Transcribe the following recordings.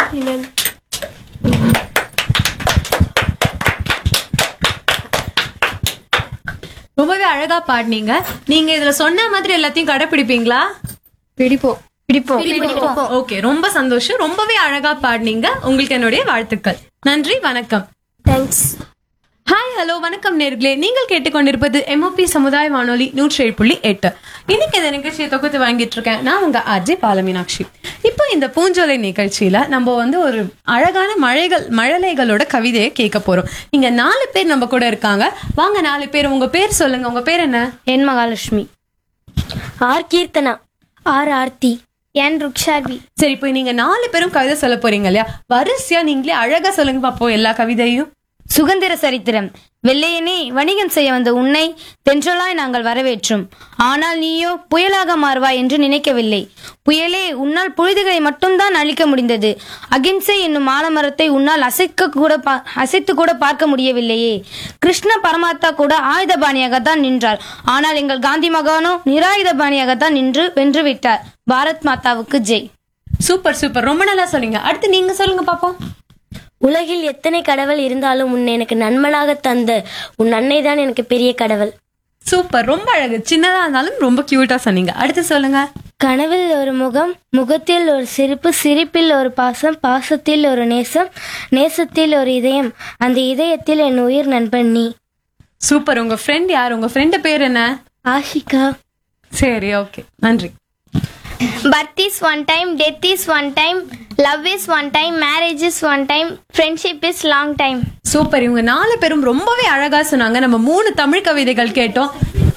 ரொம்பவே அழகா பாடினீங்க நீங்க இதுல சொன்ன மாதிரி எல்லாத்தையும் கடைபிடிப்பீங்களா பிடிப்போம் பிடிப்போம் ஓகே ரொம்ப சந்தோஷம் ரொம்பவே அழகா பாடினீங்க உங்களுக்கு என்னுடைய வாழ்த்துக்கள் நன்றி வணக்கம் தேங்க்ஸ் ஹாய் ஹலோ வணக்கம் நேர்களே நீங்கள் கேட்டுக்கொண்டிருப்பது எம்ஓபி சமுதாய வானொலி நூற்றி ஏழு புள்ளி எட்டு இன்னைக்கு இந்த நிகழ்ச்சியை தொகுத்து வாங்கிட்டு இருக்கேன் நான் உங்க அஜய் பாலமீனாட்சி இப்போ இந்த பூஞ்சோலை நிகழ்ச்சியில நம்ம வந்து ஒரு அழகான மழைகள் மழலைகளோட கவிதையை கேட்க போறோம் இங்க நாலு பேர் நம்ம கூட இருக்காங்க வாங்க நாலு பேர் உங்க பேர் சொல்லுங்க உங்க பேர் என்ன N Mahalakshmi R Keerthana R Aarthi N Rukshaarvi சரி இப்போ நீங்க நாலு பேரும் கவிதை சொல்ல போறீங்க இல்லையா வரிசையா நீங்களே அழகா சொல்லுங்க பாப்போம் எல்லா கவிதையும் சுதந்திர சரித்திரம் வெள்ளையனே வணிகம் செய்ய வந்த உன்னை தென்றலாய் நாங்கள் வரவேற்றோம் ஆனால் நீயோ புயலாக மாறுவாய் என்று நினைக்கவில்லை புயலே உன்னால் புழுதிகளை மட்டும்தான் அழிக்க முடிந்தது அகிம்சை என்னும் ஆலமரத்தை உன்னால் அசைக்க கூட பா- அசைத்து கூட பார்க்க முடியவில்லையே கிருஷ்ண பரமாத்தா கூட ஆயுதபாணியாகத்தான் நின்றார் ஆனால் எங்கள் காந்தி மகானோ நிராயுதபாணியாகத்தான் நின்று வென்று விட்டார் பாரத் மாதாவுக்கு ஜெய் சூப்பர் சூப்பர் ரொம்ப நல்லா சொன்னீங்க அடுத்து நீங்க சொல்லுங்க பாப்போம் உலகில் எத்தனை கடவுள் இருந்தாலும் உன்னை எனக்கு நண்பனாக தந்த உன் அன்னை தான் எனக்கு பெரிய கடவுள் சூப்பர் ரொம்ப அழகு சின்னதா இருந்தாலும் ரொம்ப கியூட்டா சொன்னீங்க அடுத்து சொல்லுங்க கனவில் ஒரு முகம் முகத்தில் ஒரு சிரிப்பு சிரிப்பில் ஒரு பாசம் பாசத்தில் ஒரு நேசம் நேசத்தில் ஒரு இதயம் அந்த இதயத்தில் என் உயிர் நண்பன் நீ சூப்பர் உங்க ஃப்ரெண்ட் யார் உங்க ஃப்ரெண்ட் பேர் என்ன ஆஷிகா சரி ஓகே நன்றி Birth is one time, death is one time, love is one time, marriage is one time, friendship is long time. Super இவங்க நாலு பேரும் ரொம்பவே அழகா சொன்னாங்க நம்ம மூணு தமிழ் கவிதைகள் கேட்டோம்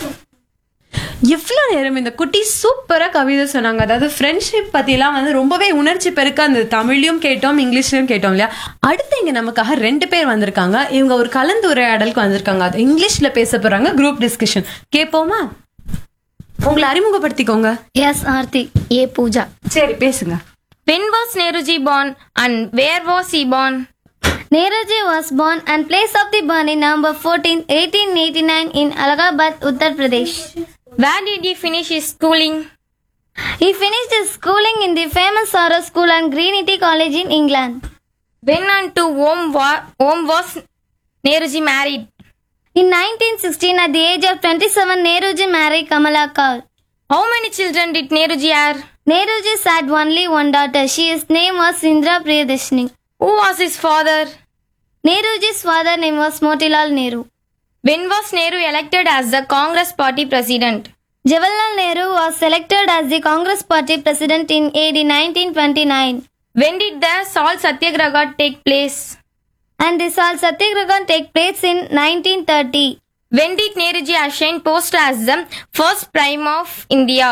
எவ்வளவு நேரம் இந்த குட்டி சூப்பரா கவிதை சொன்னாங்க அதாவது ஃப்ரெண்ட்ஷிப் பத்திலாம் வந்து ரொம்பவே உணர்ச்சி பெருக்க அந்த தமிழ்லயும் கேட்டோம் இங்கிலீஷ்லயும் கேட்டோம் இல்லையா அடுத்து இங்க நமக்காக ரெண்டு பேர் வந்திருக்காங்க இவங்க ஒரு கலந்துரையாடலுக்கு வந்திருக்காங்க அது இங்கிலீஷ்ல பேச போறாங்க குரூப் டிஸ்கஷன் கேட்போமா உங்களை அறிமுகப்படுத்திக்கோங்க எஸ் ஆர்த்தி ஏ பூஜா சரி பேசுங்க When was Nehruji born and where was he born? Nehruji was born and place of the birth in November 14, 1889 in Allahabad, Uttar Pradesh. Where did he finish his schooling? He finished his schooling in the famous Sarah School and Greenwich College in England. When and to whom, wa- whom was Nehruji married? In 1916, at the age of 27, Nehruji married Kamala Kaur. How many children did Nehruji have? Nehruji had only one daughter. His name was Indra Priyadashini. Who was his father? Nehruji's father name was Motilal Nehru. When was Nehru elected as the Congress Party president? Jawaharlal Nehru was selected as the Congress Party president in AD 1929. When did the Salt Satyagraha take place? And the Salt Satyagraha take place in 1930. When did Nehruji ascend post as the first prime of India?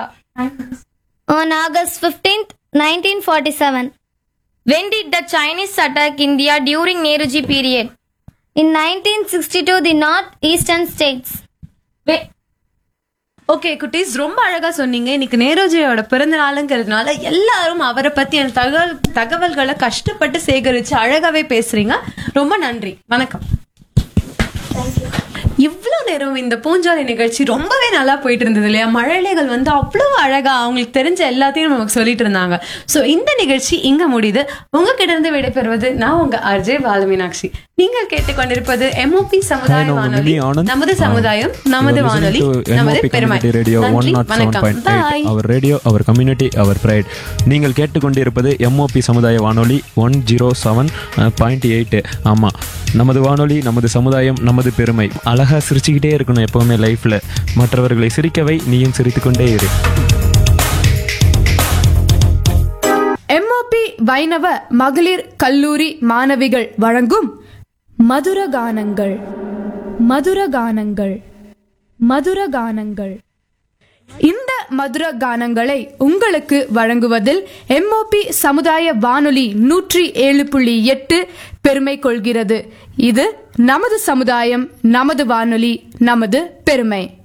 On August 15th, 1947. When did the Chinese attack India during Nehruji period? In 1962, the North Eastern states. When, okay குட்டீஸ் ரொம்ப அழகா சொன்னீங்க இன்னைக்கு நேருஜியோட பிறந்த நாளுங்கிறதுனால எல்லாரும் அவரை பத்திய தகவல் தகவல்களை கஷ்டப்பட்டு சேகரிச்சு அழகாவே பேசுறீங்க ரொம்ப நன்றி வணக்கம் இவ்வளவு நேரம் இந்த பூஞ்சாலை நிகழ்ச்சி ரொம்பவே நல்லா போயிட்டு இருந்தது இல்லையா மழலைகள் வந்து அவ்வளவு அழகா அவங்களுக்கு தெரிஞ்ச எல்லாத்தையும் நமக்கு சொல்லிட்டு இருந்தாங்க சோ இந்த நிகழ்ச்சி இங்க முடியுது உங்ககிட்ட இருந்து விடைபெறுவது நான் உங்க அஜய் பாலமீனாட்சி நீங்கள் கேட்டுக்கொண்டிருப்பது எம்ஓபி சமுதாய Hi, நான் வானொலி Lily Anand. நமது சமுதாயம் நமது You are வானொலி listening to நமது MOP பெருமை Community Radio நன்றி 107.8. வணக்கம் பாய் our radio our community our pride நீங்கள் கேட்டுக்கொண்டிருப்பது எம்ஓபி சமுதாய வானொலி one zero seven point eight ஆமாம் நமது வானொலி நமது சமுதாயம் நமது பெருமை அழகாக சிரிச்சுக்கிட்டே இருக்கணும் எப்போவுமே லைஃப்பில் மற்றவர்களை சிரிக்கவை நீயும் சிரித்துக்கொண்டே இரு எம்ஓபி வைணவ மகளிர் கல்லூரி மாணவிகள் வழங்கும் மதுர கானங்கள் மதுர கானங்கள் மதுர கானங்கள் இந்த மதுர கானங்களை உங்களுக்கு வழங்குவதில் எம்ஓபி சமுதாய வானொலி நூற்றி ஏழு புள்ளி எட்டு பெருமை கொள்கிறது இது நமது சமுதாயம் நமது வானொலி நமது பெருமை